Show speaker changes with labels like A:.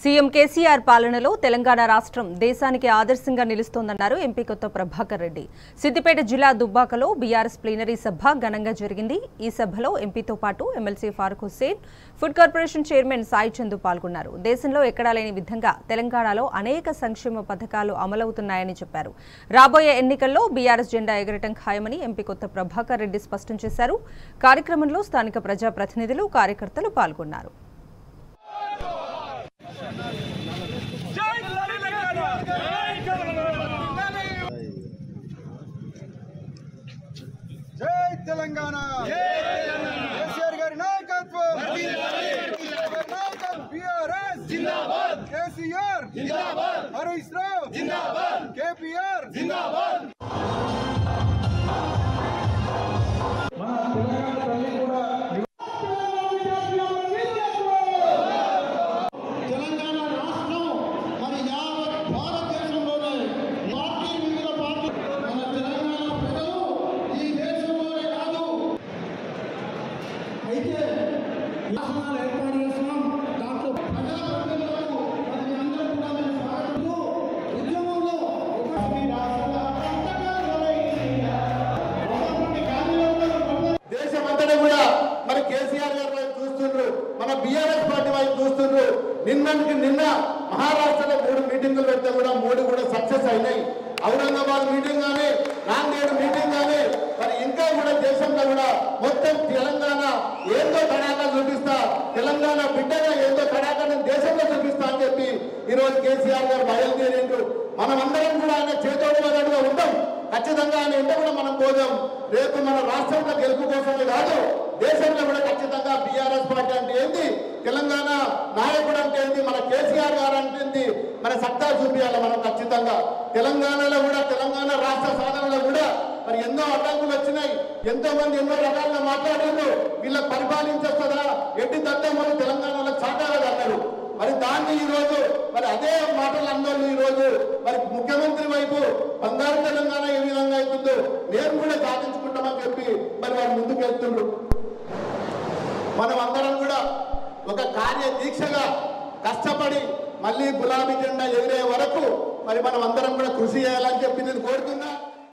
A: CM KCR పాలనలో తెలంగాణ రాష్ట్రం దేశానికి ఆదర్శంగా నిలుస్తోందన్నారు ఎంపీ కొత్త ప్రభాకర్ రెడ్డి సిద్దిపేట జిల్లా దుబ్బాకలో బీఆర్ఎస్ ప్లీనరీ సభ ఘనంగా జరిగింది ఈ సభలో ఎంపీతో పాటు MLC Farooq Hussain food corporation chairman Sai Chandu పాల్గొన్నారు దేశంలో ఎక్కడా లేని విధంగా తెలంగాణలో అనేక సంక్షేమ పథకాలు అమలవుతున్నాయని చెప్పారు రాబోయే ఎన్నికల్లో బీఆర్ఎస్ జెండా ఎగరటం ఖాయమని ఎంపీ కొత్త ప్రభాకర్ రెడ్డి స్పష్టం చేశారు కార్యక్రమంలో స్థానిక ప్రజాప్రతినిధులు కార్యకర్తలు పాల్గొన్నారు
B: జై తెలంగాణ జై తెలంగాణ
C: జై తెలంగాణ కేసీఆర్ గారి నాయకత్వం బీఆర్ఎస్ జిందాబాద్ కేసీఆర్ జిందాబాద్ హరీష్ రావు జిందాబాద్ కేపీఆర్ జిందాబాద్
D: తెలంగాణ రాష్ట్రం మరి యావత్ భారతదేశంలోనే పార్టీ వివిధ పార్టీ మన తెలంగాణ ప్రజలు ఈ దేశంలోనే కాదు అయితే శాసనాలు ఏర్పాటు చేస్తున్నాం దాంట్లో ప్రజాప్రతినిధులకు మరి మీ అందరూ కూడా మేము స్వాగతిస్తూ ఉద్యమంలో ఒక మీ రాష్ట్రాల అంతటా ఒకప్పటి గాంధీవాదులు
E: దేశమంతటా కూడా మరి కేసీఆర్ గారి వైపు చూస్తుండ్రు మన బీఆర్ఎస్ పార్టీ వైపు చూస్తుండ్రు నిన్నటికి నిన్న మహారాష్ట్రలో మూడు మీటింగులు పెడితే కూడా మూడు కూడా సక్సెస్ అయినాయి ఔరంగాబాద్ మీటింగ్ కానీ నాందేడ్ మీటింగ్ కానీ మరి ఇంకా కూడా దేశంలో కూడా మొత్తం తెలంగాణ ఏందో తడాకా చూపిస్తా తెలంగాణ బిడ్డగా ఏందో తడాకా నేను దేశంలో చూపిస్తా అని చెప్పి ఈ రోజు కేసీఆర్ గారు బయలుదేరిండ్రు మనమందరం కూడా ఆయన చేతోడు మొదలుగా ఉంటాం ఖచ్చితంగా ఆయన ఇంట కూడా మనం పోదాం రేపు మన రాష్ట్రంలో గెలుపు కోసమే కాదు దేశంలో కూడా ఖచ్చితంగా బీఆర్ఎస్ పార్టీ అంటే ఏంది తెలంగాణ నాయకుడు అంటే ఏంది మన కేసీఆర్ గారు అంటే ఏంది మన సత్తా చూపించాలి మనం ఖచ్చితంగా తెలంగాణలో కూడా తెలంగాణ రాష్ట్ర సాధనలో కూడా మరి ఎన్నో అడ్డంకులు వచ్చినాయి ఎంతో మంది ఎన్నో రకాలుగా మాట్లాడారు వీళ్ళకి పరిపాలించేస్తుందా ఎట్టి దత్తమ్మలు తెలంగాణలో చాటాలని అన్నారు మరి దాన్ని ఈ రోజు మరి అదే మాటలు అందరూ ఈ రోజు మరి ముఖ్యమంత్రి వైపు బంగారు తెలంగాణ ఏ విధంగా అవుతుందో నేను కూడా సాధించుకుంటామని చెప్పి మరి వారు ముందుకు వెళ్తుండ్రు మనం అందరం కూడా ఒక కార్య దీక్షగా కష్టపడి మళ్ళీ గులాబీ జెండా ఎగిరే వరకు మరి మనం అందరం కూడా కృషి చేయాలని చెప్పి నేను కోరుతున్నా